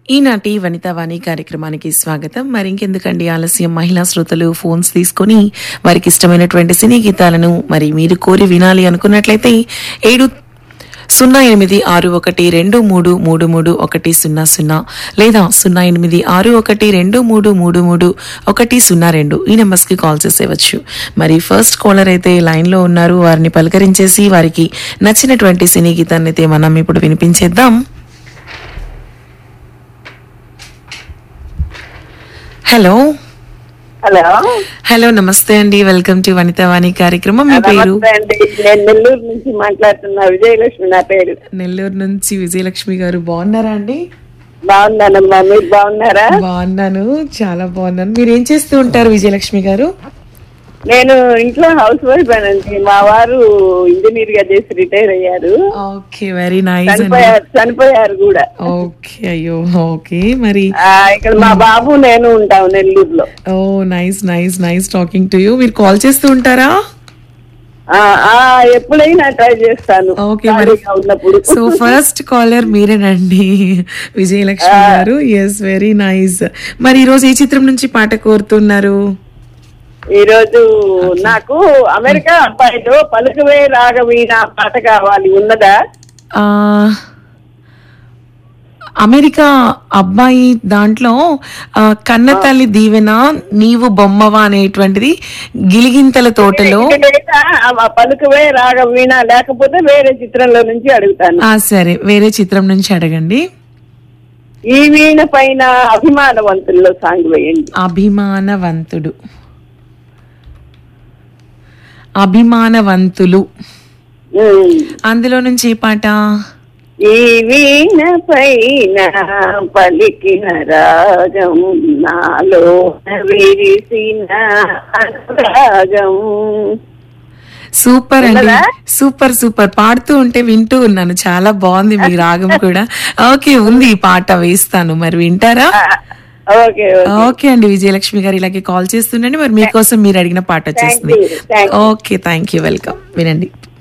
ఈనాటి వనితావాణి కార్యక్రమానికి స్వాగతం మరి ఇంకెందుకండి ఆలస్యం మహిళా శ్రోతలు ఫోన్స్ తీసుకొని వారికి ఇష్టమైనటువంటి సినీ గీతాలను మరి మీరు కోరి వినాలి అనుకున్నట్లయితే ఏడు సున్నా ఎనిమిది ఆరు ఒకటి రెండు మూడు మూడు మూడు ఒకటి సున్నా సున్నా లేదా సున్నా ఎనిమిది ఆరు ఒకటి రెండు మూడు మూడు మూడు ఒకటి సున్నా రెండు ఈ నెంబర్స్కి కాల్ చేసేవచ్చు మరి ఫస్ట్ కాలర్ అయితే లైన్లో ఉన్నారు వారిని పలకరించేసి వారికి నచ్చినటువంటి సినీ గీతాన్ని అయితే మనం ఇప్పుడు వినిపించేద్దాం హలో హలో హలో నమస్తే అండి వెల్కమ్ టు వనితావాణి కార్యక్రమం మీ పేరు నమస్తే అండి నేను నెల్లూరు నుంచి మాట్లాడుతున్నా విజయలక్ష్మి నా పేరు నెల్లూరు నుంచి విజయలక్ష్మి గారు బాగున్నారా అండి బాగున్నానమ్మా మీరు బాగున్నారా బాగున్నాను చాలా బాగున్నాను మీరు ఏం చేస్తూ ఉంటారు విజయలక్ష్మి గారు నేను ఇంట్లో హౌస్ వైఫ్ అండి మా వారు ఇంజనీర్ గా చేసి రిటైర్ అయ్యారు ఓకే వెరీ నైస్ అండి చనిపోయారు చనిపోయారు కూడా ఓకే అయ్యో ఓకే మరి ఆ, ఇక్కడ మా బాబు నేను ఉంటాం నెల్లూరులో oh nice nice nice talking to you మీరు కాల్ చేస్తూ ఉంటారా ఆ, ఆ, ఎప్పుడైనా ట్రై చేస్తాను ఓకే మరి ఖాళీగా ఉన్నప్పుడు సో ఫస్ట్ కాలర్ మీరేనండి Vijayalakshmi garu yes very nice మరి ఈ రోజు ఏ చిత్రం నుంచి పాట కోరుతున్నారు ఈ రోజు నాకు అమెరికా అబ్బాయిలో పలుకువే రాగవీణ పాట కావాలి ఉన్నదా ఆ, అమెరికా అబ్బాయి దాంట్లో ఆ, కన్న తల్లి దీవెన నీవు బొమ్మవా అనేటువంటిది గిలిగింతల తోటలో లేదా ఆ పలుకువే రాగవీణ లేకపోతే వేరే చిత్రంలో నుంచి అడుగుతాను ఆ సరే వేరే చిత్రం నుంచి అడగండి ఈ వీణ పైన అభిమానవంతుల్లో సాంగ్ వేయండి అభిమానవంతుడు అభిమానవంతులు ఉమ్. అందులో నుంచి ఏ పాట ఈ వీణ పైన పలికిన రాగం నాలో విరిసిన అనురాగం సూపర్ అండి ఉన్నదా? సూపర్ సూపర్ పాడుతూ ఉంటే వింటూ ఉన్నాను చాలా బాగుంది మీ రాగం కూడా ఓకే ఉంది ఈ పాట వేస్తాను మరి వింటారా ఓకే ఓకే ఓకే అండి విజయలక్ష్మి గారు ఇలాగే కాల్ చేస్తుండండి మరి మీకోసం మీరు అడిగిన పాట వచ్చేస్తుంది you, thank you. Okay thank you welcome వినండి